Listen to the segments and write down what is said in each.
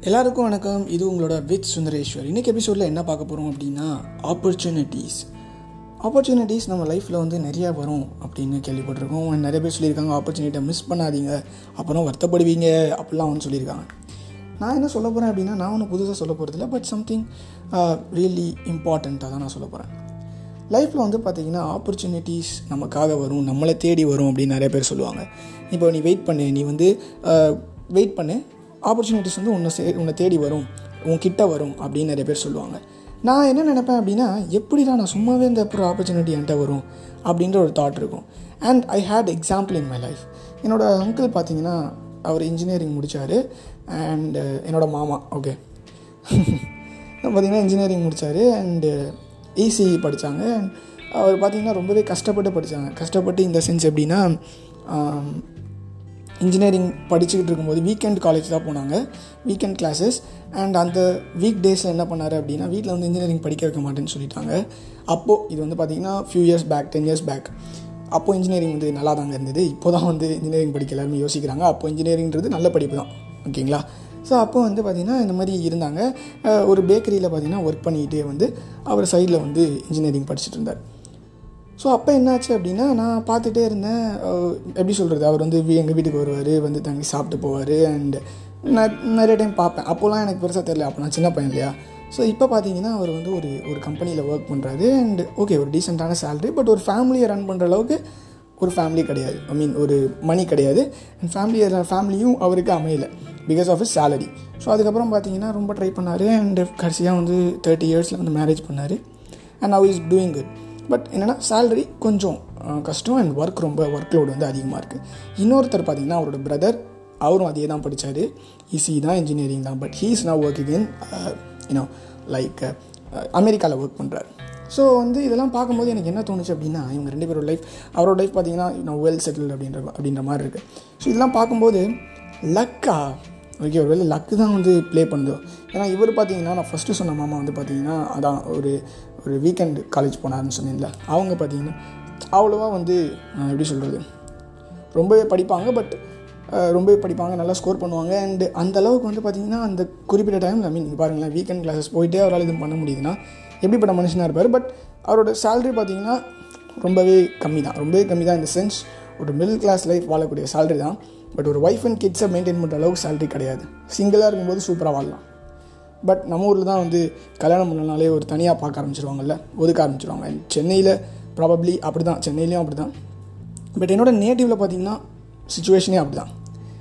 எல்லாருக்கும் வணக்கம் இது உங்களோட வித் சுந்தரேஸ்வர் இன்றைக்கி எபிசோடில் என்ன பார்க்க போகிறோம் அப்படின்னா ஆப்பர்ச்சுனிட்டிஸ் ஆப்பர்ச்சுனிட்டிஸ் நம்ம லைஃப்பில் வந்து நிறையா வரும் அப்படின்னு கேள்விப்பட்டிருக்கோம் And நிறைய பேர் சொல்லியிருக்காங்க ஆப்பர்ச்சுனிட்டியை மிஸ் பண்ணாதீங்க அப்புறம் வருத்தப்படுவீங்க அப்படிலாம் வந்து சொல்லியிருக்காங்க நான் என்ன சொல்ல போகிறேன் அப்படின்னா நான் ஒன்றும் புதுசாக சொல்ல போகிறதில்ல பட் சம்திங் ரியலி இம்பார்ட்டண்ட்டாக தான் நான் சொல்ல போகிறேன் லைஃப்பில் வந்து பார்த்தீங்கன்னா ஆப்பர்ச்சுனிட்டிஸ் நமக்காக வரும் நம்மளை தேடி வரும் அப்படின்னு நிறைய பேர் சொல்லுவாங்க இப்போ நீ வெயிட் பண்ணு நீ வந்து வெயிட் பண்ணு ஆப்பர்ச்சுனிட்டிஸ் வந்து உன்னை சே உன்னை தேடி வரும் உன் கிட்ட வரும் அப்படின்னு நிறைய பேர் சொல்லுவாங்க நான் என்ன நினைப்பேன் அப்படின்னா எப்படிடா நான் சும்மாவே இந்த அப்புறம் ஆப்பர்ச்சுனிட்டி என்கிட்ட வரும் அப்படின்ற ஒரு தாட் இருக்கும் and I had example in my life என்னோடய அங்கிள் பார்த்தீங்கன்னா அவர் இன்ஜினியரிங் முடித்தார் அண்ட் என்னோடய மாமா ஓகே பார்த்தீங்கன்னா இன்ஜினியரிங் முடித்தார் அண்டு ஈசி படித்தாங்க அண்ட் அவர் பார்த்தீங்கன்னா ரொம்பவே கஷ்டப்பட்டு படித்தாங்க கஷ்டப்பட்டு இந்த சென்ஸ் எப்படின்னா இன்ஜினியரிங் படிச்சுக்கிட்டு இருக்கும்போது வீக்கெண்ட் காலேஜ் தான் போனாங்க வீக்கெண்ட் கிளாஸஸ் அண்ட் அந்த வீக் டேஸில் என்ன பண்ணார் அப்படின்னா வீட்டில் வந்து இன்ஜினியரிங் படிக்க வைக்க மாட்டேன்னு சொல்லிட்டாங்க அப்போது இது வந்து பார்த்திங்கன்னா few years back ten years back அப்போது இன்ஜினியரிங் வந்து நல்லா தாங்க இருந்தது இப்போ தான் வந்து இன்ஜினியரிங் படிக்க எல்லாருமே யோசிக்கிறாங்க அப்போ இன்ஜினியரிங்கிறது நல்ல படிப்பு தான் ஓகேங்களா ஸோ அப்போ வந்து பார்த்திங்கன்னா இந்த மாதிரி இருந்தாங்க அஹ் ஒரு பேக்கரியில் பார்த்திங்கன்னா ஒர்க் பண்ணிக்கிட்டே வந்து அவர் சைடில் வந்து இன்ஜினியரிங் படிச்சுட்டு இருந்தார் ஸோ அப்போ என்னாச்சு அப்படின்னா நான் பார்த்துட்டே இருந்தேன் அஹ் எப்படி சொல்கிறது அவர் வந்து எங்கள் வீட்டுக்கு வருவார் வந்து தங்கி சாப்பிட்டு போவார் அண்ட் நான் நிறைய டைம் பார்ப்பேன் அப்போல்லாம் எனக்கு பெருசாக தெரியல அப்போ நான் சின்ன பையன் இல்லையா ஸோ இப்போ பார்த்தீங்கன்னா அவர் வந்து ஒரு ஒரு கம்பெனியில் ஒர்க் பண்ணுறாரு அண்ட் ஓகே ஒரு டீசெண்டான சேலரி பட் ஒரு ஃபேமிலியை ரன் பண்ணுற அளவுக்கு ஒரு ஃபேமிலி கிடையாது ஐ மீன் ஒரு மணி கிடையாது அண்ட் ஃபேமிலி ஃபேமிலியும் அவருக்கு அமையலை because of his salary so அதுக்கப்புறம் பார்த்தீங்கன்னா ரொம்ப ட்ரை பண்ணார் அண்ட் கடைசியாக வந்து தேர்ட்டி இயர்ஸில் வந்து மேரேஜ் பண்ணார் and now is doing good but என்னென்னா சேலரி கொஞ்சம் அஹ், கஷ்டம் அண்ட் ஒர்க் ரொம்ப ஒர்க் லோடு வந்து அதிகமாக இருக்குது இன்னொருத்தர் பார்த்தீங்கன்னா அவரோட பிரதர் அவரும் அதே தான் படித்தார் இசி தான் இன்ஜினியரிங் தான் but he is now working in you know like அமெரிக்காவில் ஒர்க் பண்ணுறாரு ஸோ வந்து இதெல்லாம் பார்க்கும்போது எனக்கு என்ன தோணுச்சு அப்படின்னா இவங்க ரெண்டு பேரோட லைஃப் அவரோட லைஃப் பார்த்தீங்கன்னா இன்னும் வெல் செட்டில் அப்படின்ற அப்படின்ற மாதிரி இருக்குது ஸோ இதெல்லாம் பார்க்கும்போது லக்கா ஓகே ஒரு வேளை லக்கு தான் வந்து ப்ளே பண்ணுதோ ஏன்னா இவர் பார்த்தீங்கன்னா நான் ஃபஸ்ட்டு சொன்ன மாமா வந்து பார்த்தீங்கன்னா அதான் ஒரு ஒரு வீக்கெண்ட் காலேஜ் போனாருன்னு சொன்னேன்ல அவங்க பார்த்தீங்கன்னா அவ்வளோவா வந்து அஹ், எப்படி சொல்கிறது ரொம்பவே படிப்பாங்க பட் ரொம்பவே படிப்பாங்க நல்லா ஸ்கோர் பண்ணுவாங்க அண்ட் அந்த அளவுக்கு வந்து பார்த்தீங்கன்னா அந்த குறிப்பிட்ட டைம் ஐ மீன் பாருங்களேன் வீக்கெண்ட் கிளாஸஸ் போயிட்டே அவரால் இது பண்ண முடியுதுன்னா எப்படிப்பட்ட மனுஷனாக இருப்பார் பட் அவரோட சேலரி பார்த்தீங்கன்னா ரொம்பவே கம்மி தான் ரொம்பவே கம்மி தான் இந்த சென்ஸ் ஒரு மிடில் கிளாஸ் லைஃப் வாழக்கூடிய சேலரி தான் பட் ஒரு ஒய்ஃப் அண்ட் கிட்ஸை மெயின்டைன் பண்ணுற அளவுக்கு சேலரி கிடையாது சிங்கிளாக இருக்கும்போது சூப்பராக வாழலாம் பட் நம்ம ஊரில் தான் வந்து கல்யாணம் பண்ணனாலே ஒரு தனியாக பார்க்க ஆரம்பிச்சிருவாங்கல்ல ஒதுக்க ஆரம்பிச்சிருவாங்க சென்னையில் ப்ராபப்ளி அப்படி தான் சென்னையிலையும் அப்படி தான் பட் என்னோட நேட்டிவில் பார்த்தீங்கன்னா சுச்சுவேஷனே அப்படி தான்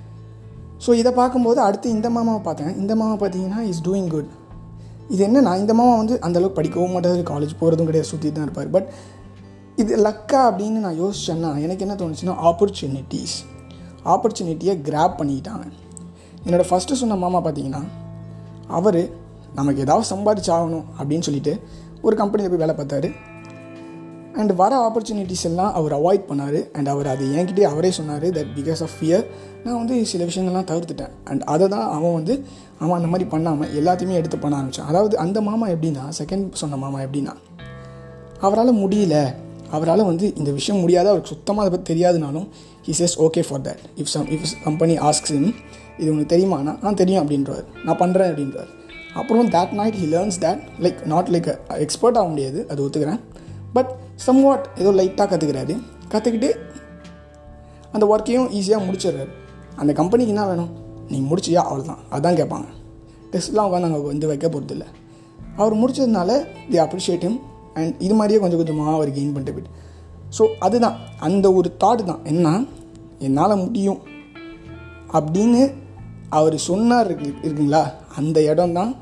ஸோ இதை பார்க்கும்போது அடுத்து இந்த மாமாவை பார்த்தேன் இந்த மாமா பார்த்தீங்கன்னா இஸ் டூயிங் குட் இது என்னன்னா இந்த மாமா வந்து அந்தளவுக்கு படிக்கவும் மாட்டார் காலேஜ் போகிறதும் கிடையாது சுற்றிட்டு தான் இருப்பார் பட் இது லக்கா அப்படின்னு நான் யோசிச்சேன்னா எனக்கு என்ன தோணுச்சுன்னா ஆப்பர்ச்சுனிட்டிஸ் ஆப்பர்ச்சுனிட்டியை கிராப் பண்ணிக்கிட்டாங்க என்னோடய ஃபஸ்ட்டு சொன்ன மாமா பார்த்தீங்கன்னா அவர் நமக்கு ஏதாவது சம்பாதிச்சு ஆகணும் அப்படின்னு சொல்லிட்டு ஒரு கம்பெனியில் போய் வேலை பார்த்தாரு அண்ட் வர ஆப்பர்ச்சுனிட்டிஸ் எல்லாம் அவர் அவாய்ட் பண்ணார் அண்ட் அவர் அது என்கிட்டே அவரே சொன்னார் தட் பிகாஸ் ஆஃப் ஃபியர் நான் வந்து சில விஷயங்கள்லாம் தவிர்த்துட்டேன் அண்ட் அதை தான் அவன் வந்து அவன் அந்த மாதிரி பண்ணாமல் எல்லாத்தையுமே எடுத்து பண்ண ஆரம்பித்தான் அதாவது அந்த மாமா எப்படின்னா செகண்ட் சொன்ன மாமா எப்படின்னா அவரால் முடியல அவரால் வந்து இந்த விஷயம் முடியாத அவருக்கு சுத்தமாக அதை பற்றி தெரியாதுனாலும் he says okay for that if some if company asks him இது உனக்கு தெரியுமானா நான் தெரியும் அப்படின்றவர் நான் பண்ணுறேன் அப்படின்றவர் அப்புறம் that night he learns that like not like expert ஆக முடியாது அது ஒத்துக்கிறேன் பட் சம்வாட் ஏதோ லைட்டாக கற்றுக்கிறாரு கற்றுக்கிட்டு அந்த ஒர்க்கையும் ஈஸியாக முடிச்சிடுறாரு அந்த கம்பெனிக்கு என்ன வேணும் நீ முடிச்சியா அவ்வளோதான் அதான் கேட்பாங்க டெஸ்ட்லாம் உட்காந்து அங்கே வந்து வைக்க போகிறதில்ல அவர் முடிச்சதுனால தி அப்ரிஷியேட் him அண்ட் இது மாதிரியே கொஞ்சம் கொஞ்சமாக அவர் கெயின் பண்ணிட்டு போயிட்டு ஸோ அதுதான் அந்த ஒரு தாட் தான் என்ன என்னால் முடியும் அப்படின்னு அவர் சொன்னார் இருக்கு இருக்குங்களா அந்த இடம் தான்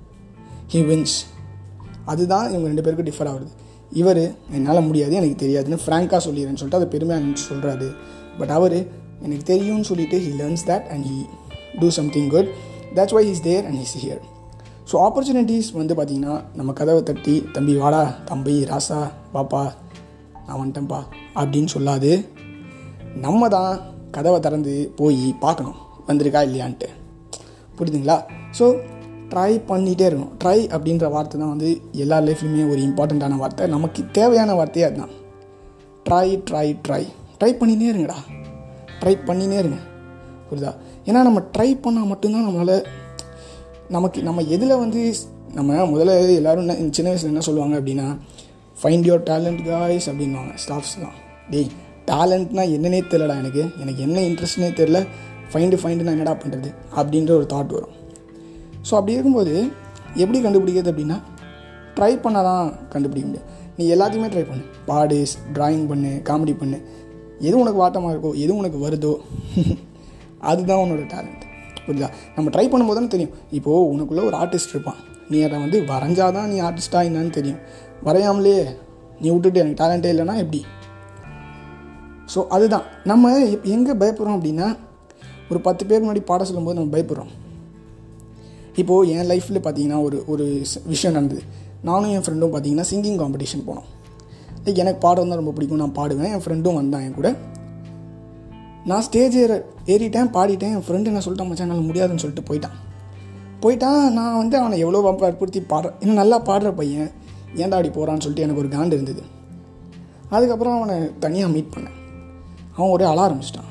ஹி வின்ஸ் அதுதான் இவங்க ரெண்டு பேருக்கும் டிஃபர் ஆகுது இவர் என்னால் முடியாது எனக்கு தெரியாதுன்னு ஃப்ராங்காக சொல்லிடுறேன்னு சொல்லிட்டு அதை பெருமையாக நினச்சி சொல்கிறாரு பட் அவர் எனக்கு தெரியும்னு சொல்லிட்டு he learns that and he do something good that's why is there and is here so opportunities வந்து பார்த்திங்கன்னா நம்ம கதவை தட்டி தம்பி வாடா தம்பி ராசா பாப்பா நான் வந்துட்டேன்ப்பா அப்படின்னு சொல்லாது நம்ம தான் கதவை திறந்து போய் பார்க்கணும் வந்திருக்கா இல்லையான்ட்டு புரியுதுங்களா ஸோ ட்ரை பண்ணிகிட்டே இருக்கணும் ட்ரை அப்படின்ற வார்த்தை தான் வந்து எல்லா லைஃப்லையுமே ஒரு இம்பார்ட்டண்ட்டான வார்த்தை நமக்கு தேவையான வார்த்தையே அதுதான் ட்ரை ட்ரை ட்ரை ட்ரை பண்ணினே இருங்கடா ட்ரை பண்ணினே இருங்க புரியுதா ஏன்னா நம்ம ட்ரை பண்ணால் மட்டும்தான் நம்மளால் நமக்கு நம்ம எதில் வந்து நம்ம முதல்ல எல்லோரும் என்ன சின்ன வயசில் என்ன சொல்லுவாங்க அப்படின்னா ஃபைண்ட் யோர் டேலண்ட் காய்ஸ் அப்படின்வாங்க ஸ்டாஃப்ஸ்லாம் டேய் டேலண்ட்னா என்னன்னே தெரிலடா எனக்கு எனக்கு என்ன இன்ட்ரெஸ்ட்னே தெரில ஃபைண்டு ஃபைண்டு நான் என்னடா பண்ணுறது அப்படின்ற ஒரு தாட் வரும் ஸோ அப்படி இருக்கும்போது எப்படி கண்டுபிடிக்கிறது அப்படின்னா ட்ரை பண்ணால் தான் கண்டுபிடிக்க முடியும் நீ எல்லாத்தையுமே ட்ரை பண்ணு பாடு ட்ராயிங் பண்ணு காமெடி பண்ணு எது உனக்கு வாட்டமாக இருக்கோ எது உனக்கு வருதோ அதுதான் உன்னோட டேலண்ட் புரியுதா நம்ம ட்ரை பண்ணும்போது தானே தெரியும் இப்போது உனக்குள்ளே ஒரு ஆர்டிஸ்ட் இருப்பான் நீ அதை வந்து வரைஞ்சாதான் நீ ஆர்டிஸ்ட்டாக என்னன்னு தெரியும் வரையாமலே நீ விட்டுட்டு எனக்கு டேலண்ட்டே இல்லைன்னா எப்படி ஸோ அதுதான் நம்ம எங்கே பயப்படுறோம் அப்படின்னா ஒரு பத்து பேர் முன்னாடி பாட சொல்லும்போது நம்ம பயப்படுறோம் இப்போது என் லைஃப்பில் பார்த்தீங்கன்னா ஒரு ஒரு விஷயம் நடந்தது நானும் என் ஃப்ரெண்டும் பார்த்தீங்கன்னா சிங்கிங் காம்படிஷன் போனோம் லைக் எனக்கு பாடம் தான் ரொம்ப பிடிக்கும் நான் பாடுவேன் என் ஃப்ரெண்டும் வந்தான் என் கூட நான் ஸ்டேஜ் ஏற ஏறிட்டேன் பாடிட்டேன் என் ஃப்ரெண்டு என்ன சொல்லிட்டான் மச்சான் என்னால் முடியாதுன்னு சொல்லிட்டு போயிட்டான் போயிட்டான் நான் வந்து அவனை எவ்வளோ வற்புறுத்தி பாடுற இன்னும் நல்லா பாடுற பையன் ஏன்டா அப்படி போகிறான்னு சொல்லிட்டு எனக்கு ஒரு காண்டு இருந்தது அதுக்கப்புறம் அவனை தனியாக மீட் பண்ணேன் அவன் ஒரே அழ ஆரம்பிச்சிட்டான்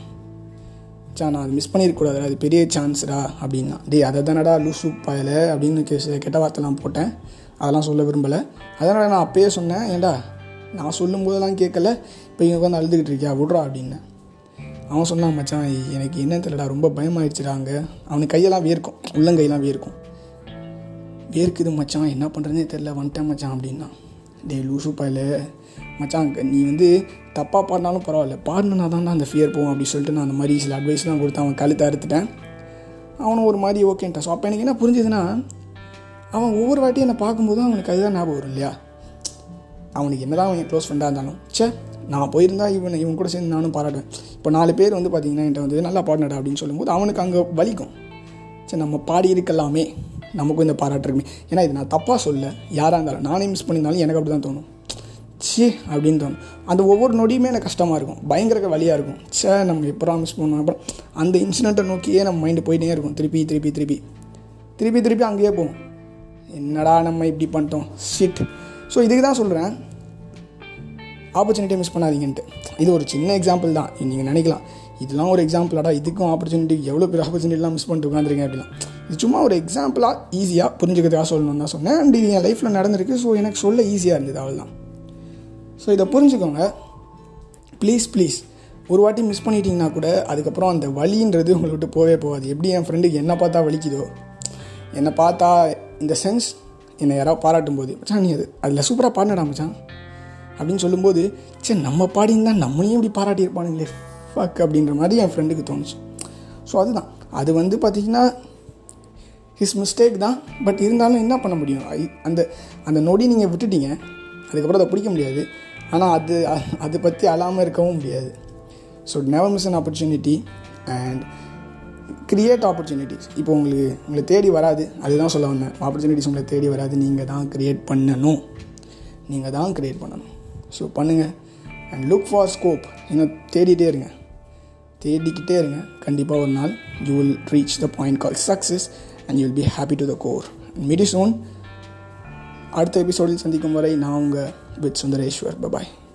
சா நான் அது மிஸ் பண்ணியிருக்கூடாது அது பெரிய சான்ஸ்டா அப்படின்னா டே அதை தானடா லூசு பயல அப்படின்னு கெட்ட வார்த்தைலாம் போட்டேன் அதெல்லாம் சொல்ல விரும்பலை அதனால் நான் அப்பயே சொன்னேன் ஏண்டா நான் சொல்லும் போதெல்லாம் கேட்கல இப்போ இங்கே உட்காந்து அழுதுகிட்டு இருக்கியா விட்றா அப்படின்னு அவன் சொன்னான் மச்சான் எனக்கு என்ன தெரியலடா ரொம்ப பயமாயிடுச்சுடாங்க அவனுக்கு கையெல்லாம் வேர்க்கும் உள்ளங்கையெல்லாம் வேர்க்கும் வேர்க்குது மச்சான் என்ன பண்ணுறதுனே தெரில வந்துட்டேன் மச்சான் அப்படின்னா டே லூசு பாயில் மச்சான் நீ வந்து தப்பாக பாடினாலும் பரவாயில்ல பாடினா தான் அந்த ஃபியர் போகும் அப்படின்னு சொல்லிட்டு நான் அந்த மாதிரி சில அட்வைஸ்லாம் கொடுத்து அவன் கழுத்தை அறுத்துட்டேன் அவனும் ஒரு மாதிரி ஓகேன்ட்டான் ஸோ அப்போ எனக்கு என்ன புரிஞ்சுதுன்னா அவன் ஒவ்வொரு வாட்டியும் என்னை பார்க்கும்போதும் அவனுக்கு அதுதான் ஞாபகம் வரும் இல்லையா அவனுக்கு என்ன தான் அவன் க்ளோஸ் ஃப்ரெண்டாக இருந்தாலும் சே நான் போயிருந்தா இவன் இவன் கூட சேர்ந்து நானும் பாராட்டுவேன் இப்போ நாலு பேர் வந்து பார்த்தீங்கன்னா என்கிட்ட வந்து நல்லா பாடினடா அப்படின்னு சொல்லும்போது அவனுக்கு அங்கே வலிக்கும் சரி நம்ம பாடி இருக்கலாமே நமக்கும் இந்த பாராட்டு இருக்குமே ஏன்னா இது நான் தப்பாக சொல்ல யாராக இருந்தாலும் நானே மிஸ் பண்ணியிருந்தாலும் எனக்கு அப்படி தான் தோணும் சி அப்படின்னு தோணும் அந்த ஒவ்வொரு நொடியுமே எனக்கு கஷ்டமாக இருக்கும் பயங்கர வழியாக இருக்கும் சே நம்ம எப்போ மிஸ் பண்ணோம் அப்புறம் அந்த இன்சிடெண்ட்டை நோக்கியே நம்ம மைண்டு போயிட்டே இருக்கும் திருப்பி திருப்பி திருப்பி திருப்பி திருப்பி அங்கேயே போகும் என்னடா நம்ம இப்படி பண்ணிட்டோம் ஷிட் ஸோ இதுக்கு தான் சொல்கிறேன் ஆப்பர்ச்சுனிட்டியை மிஸ் பண்ணாதீங்கன்ட்டு இது ஒரு சின்ன எக்ஸாம்பிள் தான் நீங்கள் நினைக்கலாம் இதெல்லாம் ஒரு எக்ஸாம்பிளாடா இதுக்கும் ஆப்பர்ச்சுனிட்டி எவ்வளோ பேர் ஆப்பர்ச்சுனிட்டிலாம் மிஸ் பண்ணிட்டு உட்காந்துருக்கேன் அப்படிலாம் இது சும்மா ஒரு எக்ஸாம்பிளாக ஈஸியாக புரிஞ்சுக்கிறதுக்காக சொல்லணும்னு தான் சொன்னேன் அண்ட் இது என் லைஃப்பில் நடந்திருக்கு ஸோ எனக்கு சொல்ல ஈஸியாக இருந்தது அவ்வளோதான் ஸோ இதை புரிஞ்சுக்கோங்க ப்ளீஸ் ப்ளீஸ் ஒரு வாட்டி மிஸ் பண்ணிட்டீங்கன்னா கூட அதுக்கப்புறம் அந்த வலின்றது உங்களை விட்டு போவே போகாது எப்படி என் ஃப்ரெண்டுக்கு என்ன பார்த்தா வலிக்குதோ என்னை பார்த்தா இந்த சென்ஸ் என்னை யாராவது பாராட்டும் போது மச்சான் நீ அது அதில் சூப்பராக பாடினடா மச்சான் அப்படின்னு சொல்லும்போது சரி நம்ம பாடியிருந்தா நம்மளையும் இப்படி பாராட்டியிருப்பானுங்களே ஃபக் அப்படின்ற மாதிரி என் ஃப்ரெண்டுக்கு தோணுச்சு ஸோ அதுதான் அது வந்து பார்த்திங்கன்னா ஹிஸ் மிஸ்டேக் தான் பட் இருந்தாலும் என்ன பண்ண முடியும் அந்த அந்த நொடி நீங்கள் விட்டுட்டீங்க அதுக்கப்புறம் அதை பிடிக்க முடியாது ஆனால் அது அதை பற்றி அழாமல் இருக்கவும் முடியாது so never miss an opportunity and create opportunities இப்போ உங்களுக்கு உங்களை தேடி வராது அதுதான் சொல்ல வந்தேன் ஆப்பர்ச்சுனிட்டிஸ் உங்களை தேடி வராது நீங்கள் தான் க்ரியேட் பண்ணணும் நீங்கள் தான் க்ரியேட் பண்ணணும் ஸோ பண்ணுங்கள் அண்ட் லுக் ஃபார் ஸ்கோப் இன்னும் தேடிட்டே இருங்க தேடிக்கிட்டே இருங்க கண்டிப்பாக ஒரு நாள் you will reach the point call success and you will be happy to the core மிடி சோன் அடுத்த எபிசோடில் சந்திக்கும் வரை நான் உங்கள் வித் சுந்தரேஸ்வர் பபாய்